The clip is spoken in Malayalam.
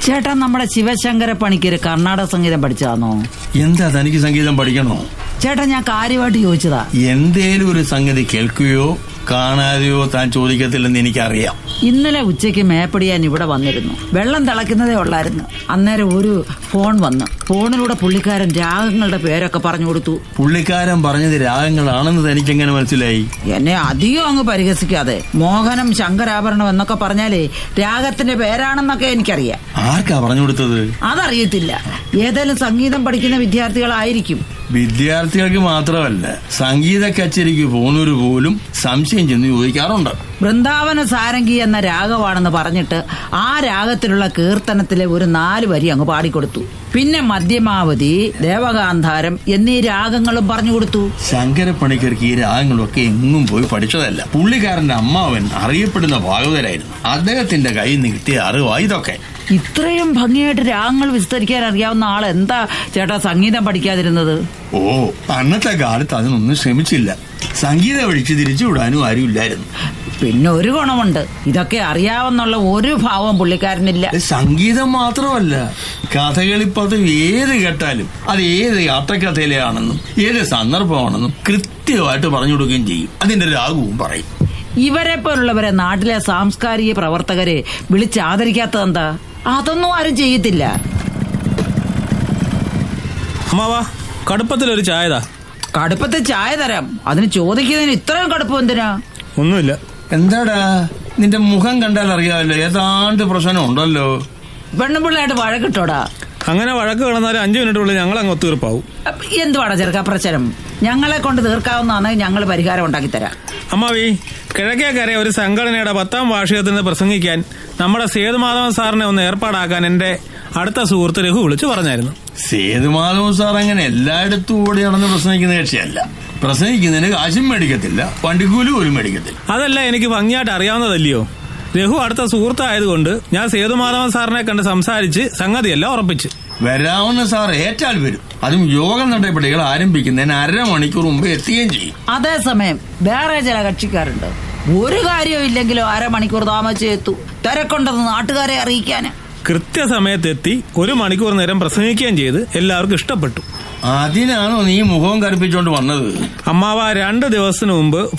ചേട്ടാ നമ്മുടെ ശിവശങ്കര പണിക്കര് കർണാടക സംഗീതം പഠിച്ചതാണോ എന്താ തനിക്ക് സംഗീതം പഠിക്കണോ ചേട്ടാ ഞാൻ കാര്യമായിട്ട് ചോദിച്ചതാ എന്തേലും ഒരു സംഗതി കേൾക്കുകയോ കാണാതെയോ താൻ ചോദിക്കത്തില്ലെന്ന് എനിക്കറിയാം ഇന്നലെ ഉച്ചയ്ക്ക് മേപ്പടിയാൻ ഇവിടെ വന്നിരുന്നു വെള്ളം തിളയ്ക്കുന്നതേ ഉള്ളായിരുന്നു അന്നേരം ഒരു ഫോൺ വന്നു ഫോണിലൂടെ പുള്ളിക്കാരൻ രാഗങ്ങളുടെ പേരൊക്കെ പറഞ്ഞു കൊടുത്തു പുള്ളിക്കാരൻ പറഞ്ഞത് രാഗങ്ങളാണെന്ന് തനിക്കെങ്ങനെ മനസ്സിലായി എന്നെ അധികം അങ്ങ് പരിഹസിക്കാതെ മോഹനം ശങ്കരാഭരണം എന്നൊക്കെ പറഞ്ഞാലേ രാഗത്തിന്റെ പേരാണെന്നൊക്കെ എനിക്കറിയാം ആർക്കാ പറഞ്ഞു കൊടുത്തത് അതറിയത്തില്ല ഏതായാലും സംഗീതം പഠിക്കുന്ന വിദ്യാർത്ഥികളായിരിക്കും വിദ്യാർത്ഥികൾക്ക് മാത്രമല്ല സംഗീത കച്ചേരിക്ക് പോകുന്നവർ പോലും സംശയം ചെന്ന് ചോദിക്കാറുണ്ട് വൃന്ദാവന സാരംഗി എന്ന രാഗമാണെന്ന് പറഞ്ഞിട്ട് ആ രാഗത്തിലുള്ള കീർത്തനത്തിലെ ഒരു നാല് വരി അങ്ങ് പാടിക്കൊടുത്തു പിന്നെ മധ്യമാവതി ദേവകാന്താരം എന്നീ രാഗങ്ങളും പറഞ്ഞു കൊടുത്തു ശങ്കരപ്പണിക്കർക്ക് ഈ രാഗങ്ങളൊക്കെ എങ്ങും പോയി പഠിച്ചതല്ല പുള്ളിക്കാരന്റെ അമ്മാവൻ അറിയപ്പെടുന്ന ഭാഗവതരായിരുന്നു അദ്ദേഹത്തിന്റെ കയ്യിൽ നിന്ന് കിട്ടിയ അറിവാ ഇതൊക്കെ ഇത്രയും ഭംഗിയായിട്ട് രാഗങ്ങൾ വിസ്തരിക്കാൻ അറിയാവുന്ന ആൾ എന്താ ചേട്ടാ സംഗീതം പഠിക്കാതിരുന്നത് ഓ അന്നത്തെ കാലത്ത് അതിനൊന്നും ശ്രമിച്ചില്ല സംഗീതം ഒഴിച്ച് തിരിച്ചുവിടാനും ആരുമില്ലായിരുന്നു പിന്നെ ഒരു ഗുണമുണ്ട് ഇതൊക്കെ അറിയാവുന്നുള്ള ഒരു ഭാവം പുള്ളിക്കാരനില്ല സംഗീതം മാത്രമല്ല കഥകളിപ്പത്തും ഏത് കേട്ടാലും അത് ഏത് ആട്ടക്കഥയിലാണെന്നും ഏത് സന്ദർഭമാണെന്നും കൃത്യമായിട്ട് പറഞ്ഞു കൊടുക്കുകയും ചെയ്യും അതിന്റെ രാഗവും പറയും ഇവരെ പോലുള്ളവരെ നാട്ടിലെ സാംസ്കാരിക പ്രവർത്തകരെ വിളിച്ചാദരിക്കാത്തതെന്താ അതൊന്നും ആരും ചെയ്യത്തില്ല അമ്മാവാ കടുപ്പത്തിലൊരു ചായതാ കടുപ്പത്തെ ചായ തരാം അതിന് ചോദിക്കുന്നതിന് ഇത്രയും കടുപ്പം എന്തിനാ ഒന്നുമില്ല എന്താടാ നിന്റെ മുഖം കണ്ടാൽ അറിയാമല്ലോ ഏതാണ്ട് പ്രശ്നം ഉണ്ടല്ലോ പെണ്ണുപിള്ളയായിട്ട് വഴക്കിട്ടോടാ അങ്ങനെ വഴക്ക് കിടന്നാൽ അഞ്ചു മിനിറ്റുള്ളിൽ ഞങ്ങൾ അങ്ങ് ഒത്തുതീർപ്പാവും അപ്പൊ എന്തുവാടാ ചെറുക്ക പ്രശ്നം ഞങ്ങളെ കൊണ്ട് തീർക്കാവുന്നതാണെങ്കിൽ ഞങ്ങൾ പരിഹാരം ഉണ്ടാക്കി തരാം അമ്മാവി കിഴക്കേക്കരെ ഒരു സംഘടനയുടെ പത്താം വാർഷികത്തിന് പ്രസംഗിക്കാൻ നമ്മുടെ സേതുമാധവൻ സാറിനെ ഒന്ന് ഏർപ്പാടാക്കാൻ എന്റെ അടുത്ത സുഹൃത്ത് രഘു വിളിച്ചു പറഞ്ഞായിരുന്നു സേതുമാധവൻ സാർ അങ്ങനെ എല്ലായിടത്തും ഓടി നടന്ന് പ്രസംഗിക്കുന്ന കക്ഷിയല്ല പ്രസംഗിക്കുന്നതിന് കാശും മേടിക്കത്തില്ല വണ്ടിക്കൂലി പോലും മേടിക്കത്തില്ല അതല്ല എനിക്ക് ഭംഗിയായിട്ട് അറിയാവുന്നതല്ലയോ രഘു അടുത്ത സുഹൃത്തായതുകൊണ്ട് ഞാൻ സേതുമാധവൻ സാറിനെ കണ്ട് സംസാരിച്ച് സംഗതിയെല്ലാം ഉറപ്പിച്ചു വരാവുന്ന സാർ ഏറ്റാൽ വരും അതും യോഗ നടപടികൾ ആരംഭിക്കുന്നതിന് അരമണിക്കൂർ മുമ്പ് എത്തുകയും ചെയ്യും അതേസമയം വേറെ ചില കക്ഷിക്കാരുണ്ട് ഒരു കാര്യവും ഇല്ലെങ്കിലും അരമണിക്കൂർ താമസിച്ച് എത്തൂ തിരക്കുണ്ടെന്ന് നാട്ടുകാരെ അറിയിക്കാന് കൃത്യസമയത്തെത്തി ഒരു മണിക്കൂർ നേരം പ്രസംഗിക്കുകയും ചെയ്ത് എല്ലാവർക്കും ഇഷ്ടപ്പെട്ടു അതിനാണോ നീ മുഖവും കറുപ്പിച്ചോണ്ട് വന്നത് അമ്മാവ രണ്ട് ദിവസത്തിന് മുമ്പ്